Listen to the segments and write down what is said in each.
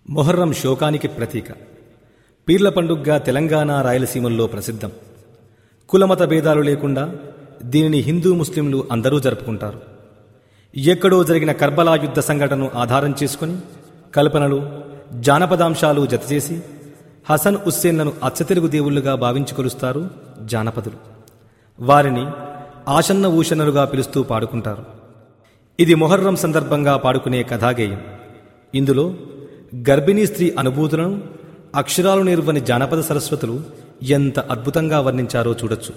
మొహర్రం శోకానికి ప్రతీక పీర్ల పండుగగా తెలంగాణ రాయలసీమల్లో ప్రసిద్ధం కులమత భేదాలు లేకుండా దీనిని హిందూ ముస్లింలు అందరూ జరుపుకుంటారు ఎక్కడో జరిగిన కర్బలా యుద్ధ సంఘటనను ఆధారం చేసుకుని కల్పనలు జానపదాంశాలు జతచేసి హసన్ హుస్సేన్లను అచ్చతెలుగు దేవుళ్లుగా భావించి కొలుస్తారు జానపదులు వారిని ఆషన్న ఊషన్నలుగా పిలుస్తూ పాడుకుంటారు ఇది మొహర్రం సందర్భంగా పాడుకునే కథాగేయం ఇందులో గర్భిణీ స్త్రీ అనుభూతులను అక్షరాలు నిర్వని జానపద సరస్వతులు ఎంత అద్భుతంగా వర్ణించారో చూడొచ్చు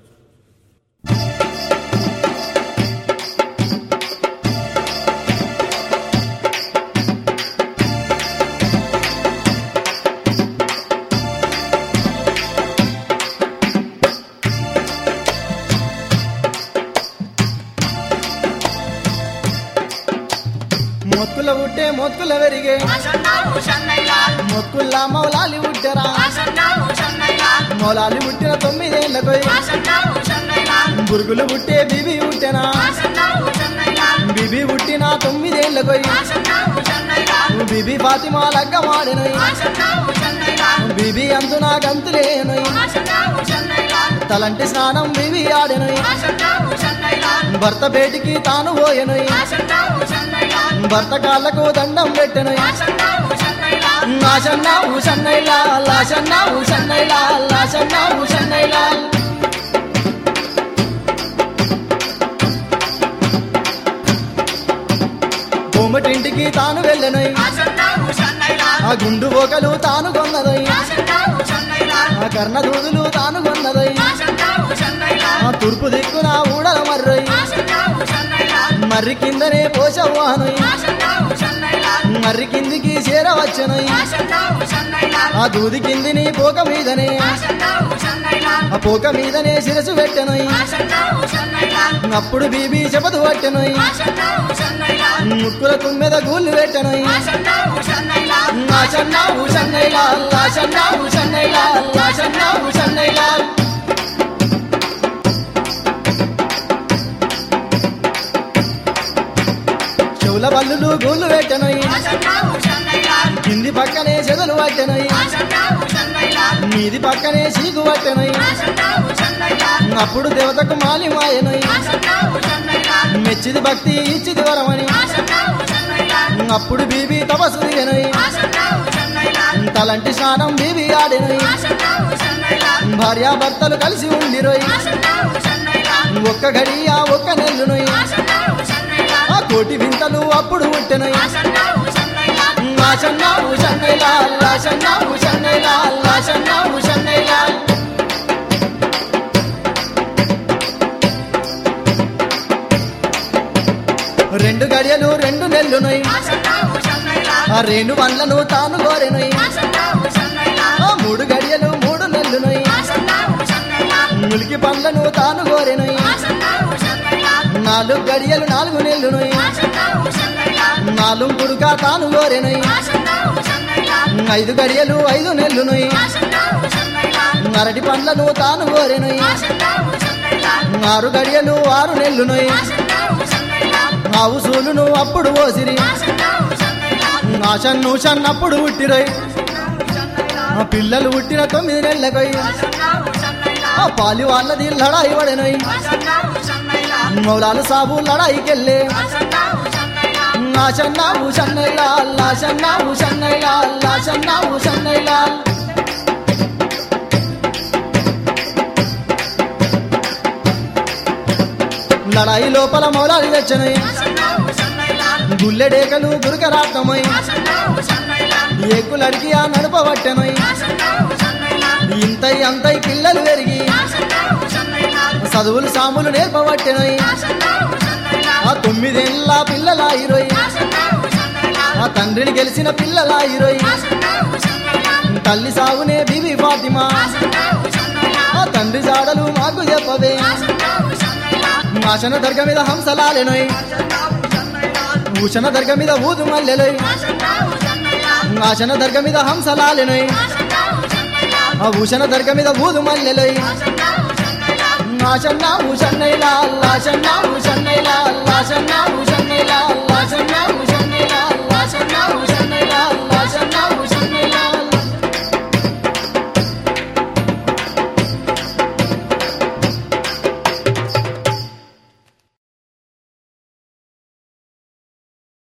మొక్కుల ఉట్టే మొక్కుల వెరిగే మొక్కుల్లా మౌలాలి ఉట్టరా మౌలాలి ఉట్టిన తొమ్మిదేళ్లకు బురుగులు ఉట్టే బిబి ఉట్టెనా బిబి ఉట్టిన తొమ్మిదేళ్లకు బిబి ఫాతిమా లగ్గ మాడెను బిబి అంతు నా గంతులేను తలంటి స్నానం బిబి ఆడెను భర్త బేటికి తాను పోయెను భర్త కాళ్ళకు దండం పెట్టెను లాషన్న ఊషన్నైలా లాషన్న ఊషన్నైలా లాషన్న ఊషన్నైలా కోమటింటికి తాను వెళ్ళనై ఆ గుండు బోకలు తాను కొన్నదై ఆ కర్ణ దూదులు తాను కొన్నదై ఆ తూర్పు దిక్కున ఊడల మర్రై మర్రి కిందనే పోషవాహనై మర్రి కిందికి చేరవచ్చనై ఆ దూది కిందిని పోక మీదనే ఆ పోక మీదనే శిరసు పెట్టనై అప్పుడు బీబీ చెపదు పట్టెనై ముక్కుల తుమ్మెద గూళ్ళు పెట్టనై లాషన్న ఊషన్నైలా లాషన్న ఊషన్నైలా లాషన్న ఊషన్నైలా చెవుల బల్లులు గూళ్ళు పెట్టనై కింది పక్కనే చెదలు పట్టెనై మీది పక్కనే చీకు పట్టెనై అప్పుడు దేవతకు మాలి మాయనై మెచ్చిది భక్తి ఇచ్చిది వరమని అప్పుడు బీబీ తపస్సు దిగనై తలంటి స్నానం బీబీ ఆడినై భార్యాభర్తలు కలిసి ఉండిరోయ్ ఒక్క గడియ ఒక్క నెల్లునై ఆ కోటి వింతలు అప్పుడు పుట్టెనై లాషన్న ఊషన్నైలా లాషన్న ఊషన్నైలా లాషన్న ఊషన్నైలా రెండు గడియలు రెండు నెల్లునై ఆ రెండు వండ్లను తాను కోరెనై ఆ మూడు గడియలు మూడు నెల్లునై ములికి పండ్లను తాను కోరెనై నాలుగు గడియలు నాలుగు నెల్లునై నాలుగు గుడుక తాను కోరెనై ఐదు గడియలు ఐదు నెల్లునై అరటి పండ్లను తాను కోరెనై ఆరు గడియలు ఆరు నెల్లునై ఆవు సూలును అప్పుడు ఓసిరి ఆశన్ను షన్నప్పుడు పుట్టిరై ఆ పిల్లలు పుట్టిన తొమ్మిది నెలలకై ఆ పాలి వాళ్ళది లడాయి పడినై మౌలాలు సాబు లడాయికెళ్ళే లాషన్న ఊషన్నైలా లాషన్న ఊషన్నైలా లాషన్న ఊషన్నైలా లడాయి లోపల మౌలాలి తెచ్చనై గుల్లెడేకలు గురుకరాటమై ఏకులడికి ఆ నడుపబట్టెనై ఇంతై అంతై పిల్లలు పెరిగి చదువులు సాములు నేర్పబట్టెనై ఆ తొమ్మిదేళ్ళ పిల్లల ఇరవై ఆ తండ్రిని గెలిచిన పిల్లల ఇరవై తల్లి సాగునే బీబీ ఫాతిమా ఆ తండ్రి జాడలు మాకు చెప్పవే మాషన దర్గ మీద హంసలాలెనోయ్ భూషణ దర్గ మీద ఊదు మల్లెలోయ్ ఆశన దర్గ మీద హంసలాలెనోయ్ ఆ భూషణ దర్గ మీద ఊదు మల్లెలోయ్ ఆశన్న ఊషన్నైలా లాషన్న ఊషన్నైలా లాషన్న ఊషన్నైలా లాషన్న ఊషన్నైలా లాషన్న ఊషన్నైలా